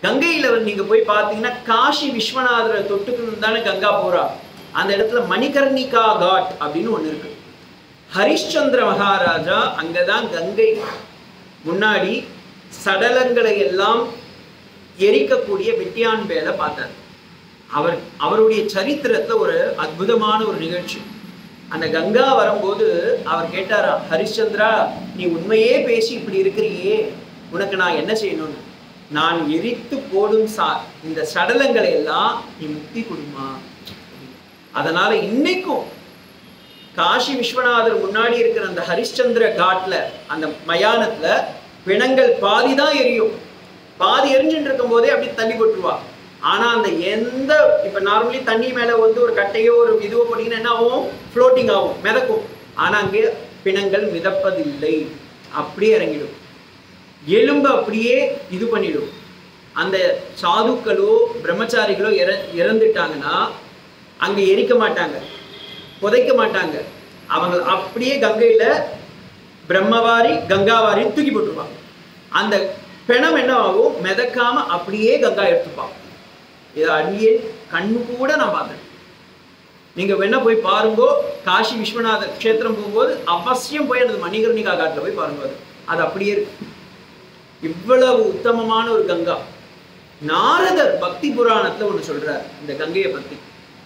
கங்கையில வந்து நீங்க போய் பார்த்தீங்கன்னா காஷி விஸ்வநாதரை தொட்டுக்கணும் தானே கங்கா போறா அந்த இடத்துல மணிகர்ணிகா காட் அப்படின்னு ஒண்ணு இருக்கு ஹரிಶ್ಚಂದ್ರ மகாராஜா அங்கதான் கங்கை முன்னாடி சடலங்களை எல்லாம் எரிக்கக்கூடிய வெட்டியான் வேலை பார்த்தார் அவர் அவருடைய சரித்திரத்துல ஒரு அற்புதமான ஒரு நிகழ்ச்சி அந்த கங்கா வரும்போது அவர் கேட்டாரா ஹரிಶ್ಚಂದ್ರ நீ உண்மையே பேசி இப்படி இருக்கிறியே உனக்கு நான் என்ன செய்யணும்னு நான் எரித்து போடும் சா இந்த சடலங்களை எல்லாம் நீ முக்தி கொடுமா அதனால இன்னைக்கும் காஷி விஸ்வநாதர் முன்னாடி இருக்கிற அந்த ஹரிಶ್ಚಂದ್ರ காட்ல அந்த மயானத்துல பிணங்கள் பாதி தான் எரியும் பாதி எரிஞ்சுட்டு இருக்கும் போதே அப்படி தள்ளி போட்டுருவா ஆனா அந்த எந்த இப்ப நார்மலி தண்ணி மேல வந்து ஒரு கட்டையோ ஒரு இதுவோ போட்டீங்கன்னா என்ன ஆகும் ஃப்ளோட்டிங் ஆகும் மிதக்கும் ஆனா அங்கே பிணங்கள் மிதப்பதில்லை அப்படியே இறங்கிடும் எலும்பு அப்படியே இது பண்ணிடும் அந்த சாதுக்களோ பிரம்மச்சாரிகளோ இற இறந்துட்டாங்கன்னா அங்க எரிக்க மாட்டாங்க புதைக்க மாட்டாங்க அவங்க அப்படியே கங்கையில பிரம்மவாரி கங்காவாரி தூக்கி போட்டுருவாங்க அந்த பிணம் என்ன ஆகும் மிதக்காம அப்படியே கங்கா எடுத்துப்பான் இதை அடியே கண்ணு கூட நான் பார்த்தேன் நீங்க வேணா போய் பாருங்கோ காஷி விஸ்வநாதர் க்ஷேத்திரம் போகும்போது அவசியம் போய் அந்த மணிகர்ணிகா காட்டுல போய் பாருங்க அது அது அப்படியே இருக்கு இவ்வளவு உத்தமமான ஒரு கங்கா நாரதர் பக்தி புராணத்துல ஒண்ணு சொல்றார் இந்த கங்கையை பத்தி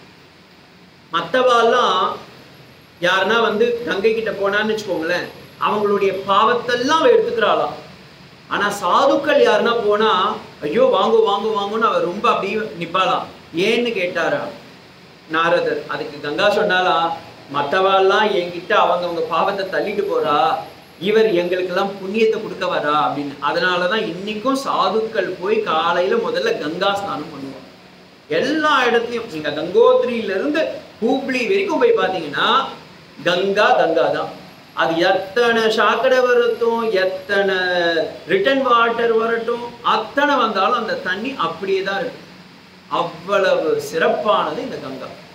மற்றவாலாம் யாருன்னா வந்து கங்கை கிட்ட போனான்னு வச்சுக்கோங்களேன் அவங்களுடைய பாவத்தெல்லாம் அவ எடுத்துக்கிறாளாம் ஆனா சாதுக்கள் யாருன்னா போனா ஐயோ வாங்கோ வாங்கோ வாங்கோன்னு அவ ரொம்ப அப்படியே நிப்பாளாம் ஏன்னு கேட்டாரா நாரதர் அதுக்கு கங்கா சொன்னாலாம் மற்றவாள்லாம் என்கிட்ட அவங்க அவங்க பாவத்தை தள்ளிட்டு போறா இவர் எங்களுக்கெல்லாம் புண்ணியத்தை கொடுக்க வரா அப்படின்னு அதனாலதான் இன்னைக்கும் சாதுக்கள் போய் காலையில முதல்ல கங்கா ஸ்நானம் பண்ணுவாங்க எல்லா இடத்துலயும் நீங்க கங்கோத்திரியில இருந்து ஹூப்ளி வரைக்கும் போய் பாத்தீங்கன்னா கங்கா கங்கா தான் அது எத்தனை சாக்கடை வரட்டும் எத்தனை ரிட்டன் வாட்டர் வரட்டும் அத்தனை வந்தாலும் அந்த தண்ணி அப்படியே தான் இருக்கு அவ்வளவு சிறப்பானது இந்த கங்கா